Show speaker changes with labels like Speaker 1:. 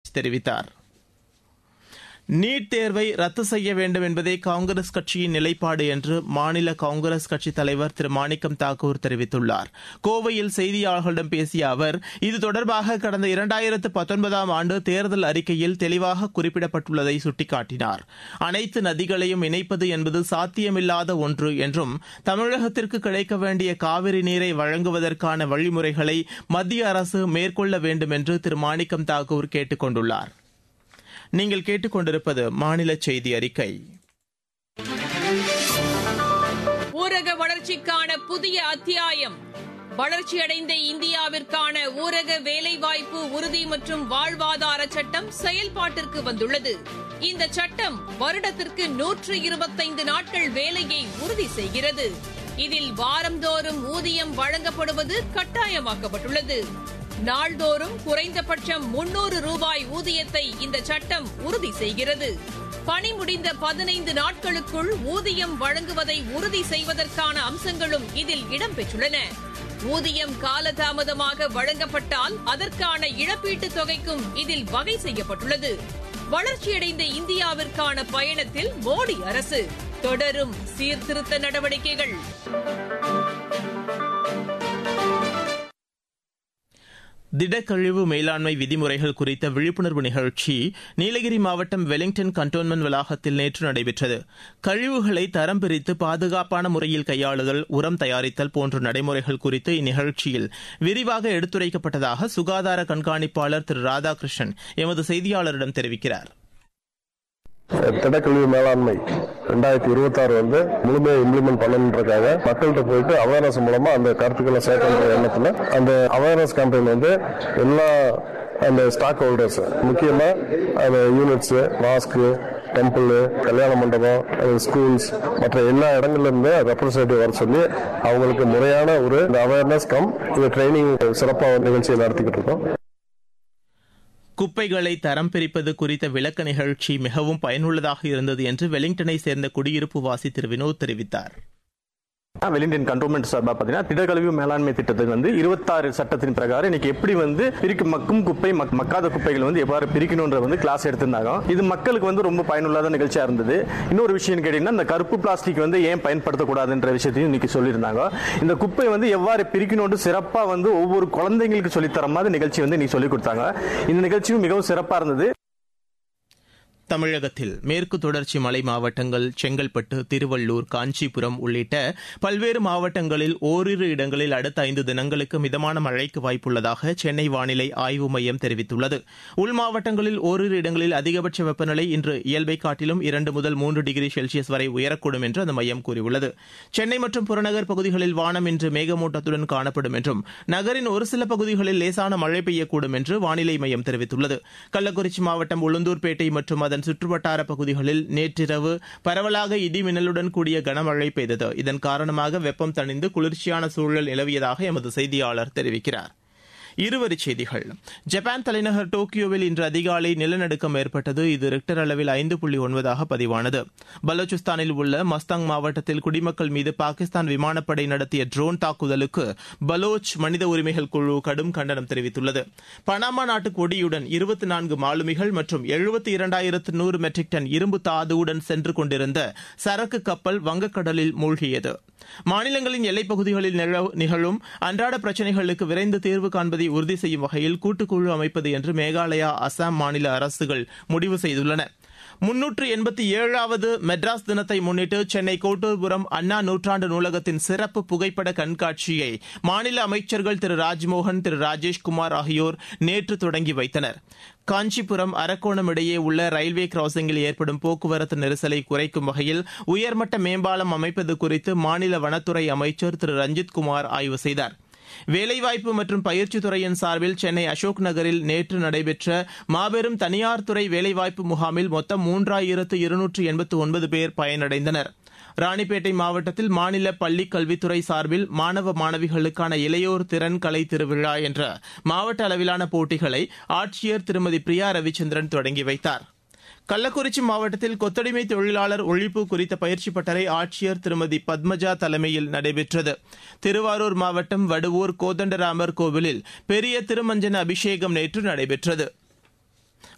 Speaker 1: தெரிவித்தார் நீட் தேர்வை ரத்து செய்ய வேண்டும் என்பதே காங்கிரஸ் கட்சியின் நிலைப்பாடு என்று மாநில காங்கிரஸ் கட்சித் தலைவர் திரு மாணிக்கம் தாக்கூர் தெரிவித்துள்ளார் கோவையில் செய்தியாளர்களிடம் பேசிய அவர் இது தொடர்பாக கடந்த இரண்டாயிரத்து பத்தொன்பதாம் ஆண்டு தேர்தல் அறிக்கையில் தெளிவாக குறிப்பிடப்பட்டுள்ளதை சுட்டிக்காட்டினார் அனைத்து நதிகளையும் இணைப்பது என்பது சாத்தியமில்லாத ஒன்று என்றும் தமிழகத்திற்கு கிடைக்க வேண்டிய காவிரி நீரை வழங்குவதற்கான வழிமுறைகளை மத்திய அரசு மேற்கொள்ள வேண்டும் என்று திரு மாணிக்கம் தாக்கூர் கேட்டுக் கொண்டுள்ளார் நீங்கள் கேட்டுக்கொண்டிருப்பது மாநில செய்தி அறிக்கை
Speaker 2: ஊரக வளர்ச்சிக்கான புதிய அத்தியாயம் வளர்ச்சியடைந்த இந்தியாவிற்கான ஊரக வேலைவாய்ப்பு உறுதி மற்றும் வாழ்வாதார சட்டம் செயல்பாட்டிற்கு வந்துள்ளது இந்த சட்டம் வருடத்திற்கு நூற்று இருபத்தைந்து நாட்கள் வேலையை உறுதி செய்கிறது இதில் வாரந்தோறும் ஊதியம் வழங்கப்படுவது கட்டாயமாக்கப்பட்டுள்ளது நாள்தோறும் குறைந்தபட்சம் முன்னூறு ரூபாய் ஊதியத்தை இந்த சட்டம் உறுதி செய்கிறது பணி முடிந்த பதினைந்து நாட்களுக்குள் ஊதியம் வழங்குவதை உறுதி செய்வதற்கான அம்சங்களும் இதில் இடம்பெற்றுள்ளன ஊதியம் காலதாமதமாக வழங்கப்பட்டால் அதற்கான இழப்பீட்டுத் தொகைக்கும் இதில் வகை செய்யப்பட்டுள்ளது வளர்ச்சியடைந்த இந்தியாவிற்கான பயணத்தில் மோடி அரசு தொடரும் சீர்திருத்த நடவடிக்கைகள்
Speaker 1: திடக்கழிவு மேலாண்மை விதிமுறைகள் குறித்த விழிப்புணர்வு நிகழ்ச்சி நீலகிரி மாவட்டம் வெலிங்டன் கண்டோன்மெண்ட் வளாகத்தில் நேற்று நடைபெற்றது கழிவுகளை தரம் பிரித்து பாதுகாப்பான முறையில் கையாளுதல் உரம் தயாரித்தல் போன்ற நடைமுறைகள் குறித்து இந்நிகழ்ச்சியில் விரிவாக எடுத்துரைக்கப்பட்டதாக சுகாதார கண்காணிப்பாளர் திரு ராதாகிருஷ்ணன் எமது செய்தியாளரிடம் தெரிவிக்கிறார்
Speaker 3: திடக்கழிவு மேலாண்மை ரெண்டாயிரத்தி இருபத்தாறு வந்து முழுமையாக இம்ப்ளிமெண்ட் பண்ணணுன்றக்காக மக்கள்கிட்ட போயிட்டு அவேர்னஸ் மூலமா அந்த கருத்துக்களை சேர்க்கின்ற எண்ணத்துல அந்த அவேர்னஸ் கேம்பெயின் வந்து எல்லா அந்த ஸ்டாக் ஹோல்டர்ஸ் முக்கியமா அந்த யூனிட்ஸ் மாஸ்க்கு டெம்பிள் கல்யாண மண்டபம் ஸ்கூல்ஸ் மற்ற எல்லா இடங்கள்ல இருந்து ரெப்ரஸன்டேட்டிவ் வர சொல்லி அவங்களுக்கு முறையான ஒரு அவேர்னஸ் கம் இந்த ட்ரைனிங் சிறப்பாக நிகழ்ச்சியை நடத்திக்கிட்டு இருக்கோம்
Speaker 1: குப்பைகளை தரம் பிரிப்பது குறித்த விளக்க நிகழ்ச்சி மிகவும் பயனுள்ளதாக இருந்தது என்று வெலிங்டனை சேர்ந்த குடியிருப்பு வாசி திரு வினோத் தெரிவித்தார்
Speaker 4: வெலிங்டன் கண்ட்ரோல்மெண்ட் சார்பாக பார்த்தீங்கன்னா திடக்கழிவு மேலாண்மை திட்டத்துக்கு வந்து இருபத்தாறு சட்டத்தின் பிரகாரம் இன்னைக்கு எப்படி வந்து பிரிக்க மக்கும் குப்பை மக்- மக்காத குப்பைகள் வந்து எவ்வாறு பிரிக்கணுன்ற வந்து கிளாஸ் எடுத்திருந்தாங்க இது மக்களுக்கு வந்து ரொம்ப பயனுள்ளத நிகழ்ச்சியா இருந்தது இன்னொரு விஷயம் கேட்டீங்கன்னா இந்த கருப்பு பிளாஸ்டிக் வந்து ஏன் பயன்படுத்தக்கூடாதுன்ற விஷயத்தையும் இன்னைக்கு சொல்லியிருந்தாங்க இந்த குப்பை வந்து எவ்வாறு பிரிக்கணும்னு சிறப்பா வந்து ஒவ்வொரு குழந்தைங்களுக்கு சொல்லித்தர மாதிரி நிகழ்ச்சி வந்து இன்னைக்கு சொல்லி கொடுத்தாங்க இந்த நிகழ்ச்சியும் மிகவும் சிறப்பா இருந்தது
Speaker 1: தமிழகத்தில் மேற்கு தொடர்ச்சி மலை மாவட்டங்கள் செங்கல்பட்டு திருவள்ளூர் காஞ்சிபுரம் உள்ளிட்ட பல்வேறு மாவட்டங்களில் ஓரிரு இடங்களில் அடுத்த ஐந்து தினங்களுக்கு மிதமான மழைக்கு வாய்ப்புள்ளதாக சென்னை வானிலை ஆய்வு மையம் தெரிவித்துள்ளது உள் மாவட்டங்களில் ஓரிரு இடங்களில் அதிகபட்ச வெப்பநிலை இன்று இயல்பை காட்டிலும் இரண்டு முதல் மூன்று டிகிரி செல்சியஸ் வரை உயரக்கூடும் என்று அந்த மையம் கூறியுள்ளது சென்னை மற்றும் புறநகர் பகுதிகளில் வானம் இன்று மேகமூட்டத்துடன் காணப்படும் என்றும் நகரின் ஒரு சில பகுதிகளில் லேசான மழை பெய்யக்கூடும் என்று வானிலை மையம் தெரிவித்துள்ளது கள்ளக்குறிச்சி மாவட்டம் உளுந்தூர்பேட்டை மற்றும் அதன் சுற்றுவட்டார பகுதிகளில் நேற்றிரவு பரவலாக இடி மின்னலுடன் கூடிய கனமழை பெய்தது இதன் காரணமாக வெப்பம் தணிந்து குளிர்ச்சியான சூழல் நிலவியதாக எமது செய்தியாளர் தெரிவிக்கிறார் இருவரிச் செய்திகள் ஜப்பான் தலைநகர் டோக்கியோவில் இன்று அதிகாலை நிலநடுக்கம் ஏற்பட்டது இது ரிக்டர் அளவில் ஐந்து புள்ளி ஒன்பதாக பதிவானது பலூச்சிஸ்தானில் உள்ள மஸ்தாங் மாவட்டத்தில் குடிமக்கள் மீது பாகிஸ்தான் விமானப்படை நடத்திய ட்ரோன் தாக்குதலுக்கு பலோச் மனித உரிமைகள் குழு கடும் கண்டனம் தெரிவித்துள்ளது பனாமா நாட்டு கொடியுடன் இருபத்தி நான்கு மாலுமிகள் மற்றும் எழுபத்தி இரண்டாயிரத்து நூறு மெட்ரிக் டன் இரும்பு தாதுவுடன் சென்று கொண்டிருந்த சரக்கு கப்பல் வங்கக்கடலில் மூழ்கியது மாநிலங்களின் எல்லைப் பகுதிகளில் நிலவு- நிகழும் அன்றாட பிரச்சினைகளுக்கு விரைந்து தீர்வு காண்பதை உறுதி செய்யும் வகையில் கூட்டுக்குழு அமைப்பது என்று மேகாலயா அசாம் மாநில அரசுகள் முடிவு செய்துள்ளன முன்னூற்று எண்பத்தி ஏழாவது மெட்ராஸ் தினத்தை முன்னிட்டு சென்னை கோட்டூர்புரம் அண்ணா நூற்றாண்டு நூலகத்தின் சிறப்பு புகைப்பட கண்காட்சியை மாநில அமைச்சர்கள் திரு ராஜ்மோகன் திரு ராஜேஷ்குமார் ஆகியோர் நேற்று தொடங்கி வைத்தனர் காஞ்சிபுரம் அரக்கோணம் இடையே உள்ள ரயில்வே கிராசிங்கில் ஏற்படும் போக்குவரத்து நெரிசலை குறைக்கும் வகையில் உயர்மட்ட மேம்பாலம் அமைப்பது குறித்து மாநில வனத்துறை அமைச்சர் திரு ரஞ்சித் குமார் ஆய்வு செய்தார் வேலைவாய்ப்பு மற்றும் பயிற்சித் துறையின் சார்பில் சென்னை அசோக் நகரில் நேற்று நடைபெற்ற மாபெரும் தனியார் துறை வேலைவாய்ப்பு முகாமில் மொத்தம் மூன்றாயிரத்து இருநூற்று எண்பத்து ஒன்பது பேர் பயனடைந்தனர் ராணிப்பேட்டை மாவட்டத்தில் மாநில பள்ளிக் கல்வித்துறை சார்பில் மாணவ மாணவிகளுக்கான இளையோர் திறன் கலை திருவிழா என்ற மாவட்ட அளவிலான போட்டிகளை ஆட்சியர் திருமதி பிரியா ரவிச்சந்திரன் தொடங்கி வைத்தார் கள்ளக்குறிச்சி மாவட்டத்தில் கொத்தடிமை தொழிலாளர் ஒழிப்பு குறித்த பயிற்சி பட்டறை ஆட்சியர் திருமதி பத்மஜா தலைமையில் நடைபெற்றது திருவாரூர் மாவட்டம் வடுவூர் கோதண்டராமர் கோவிலில் பெரிய திருமஞ்சன அபிஷேகம் நேற்று நடைபெற்றது